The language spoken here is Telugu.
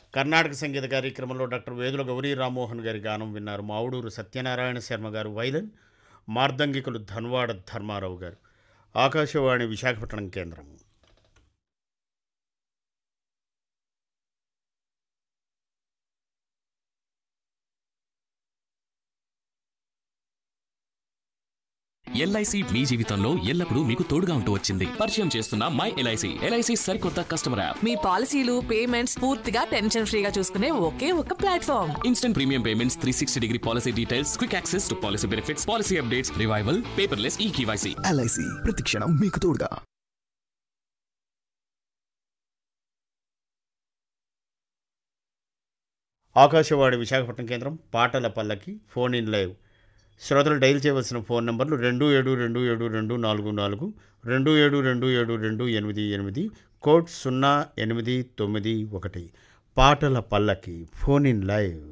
కర్ణాటక సంగీత కార్యక్రమంలో డాక్టర్ వేదుల గౌరీ రామ్మోహన్ గారి గానం విన్నారు మావుడూరు సత్యనారాయణ శర్మ గారు వైలన్ మార్దంగికులు ధన్వాడ ధర్మారావు గారు ఆకాశవాణి విశాఖపట్నం కేంద్రం ఎల్ఐసి మీ జీవితంలో ఎల్లప్పుడూ మీకు తోడుగా ఉంటూ వచ్చింది పరిచయం చేస్తున్న మై ఎల్ఐసి ఎల్ఐసి సరికొత్త కస్టమర్ యాప్ మీ పాలసీలు పేమెంట్స్ పూర్తిగా టెన్షన్ ఫ్రీగా చూసుకునే ఒకే ఒక platform instant premium payments three sixty degree policy details quick access to policy benefits policy updates revival paperless e KYC LIC ప్రతిక్షణం మీకు తోడుగా ఆకాశవాణి విశాఖపట్నం కేంద్రం పాటల పల్లకి ఫోన్ ఇన్ లైవ్ శ్రోతలు డైల్ చేయవలసిన ఫోన్ నంబర్లు రెండు ఏడు రెండు ఏడు రెండు నాలుగు నాలుగు రెండు ఏడు రెండు ఏడు రెండు ఎనిమిది ఎనిమిది కోడ్ సున్నా ఎనిమిది తొమ్మిది ఒకటి పాటల పల్లకి ఫోన్ ఇన్ లైవ్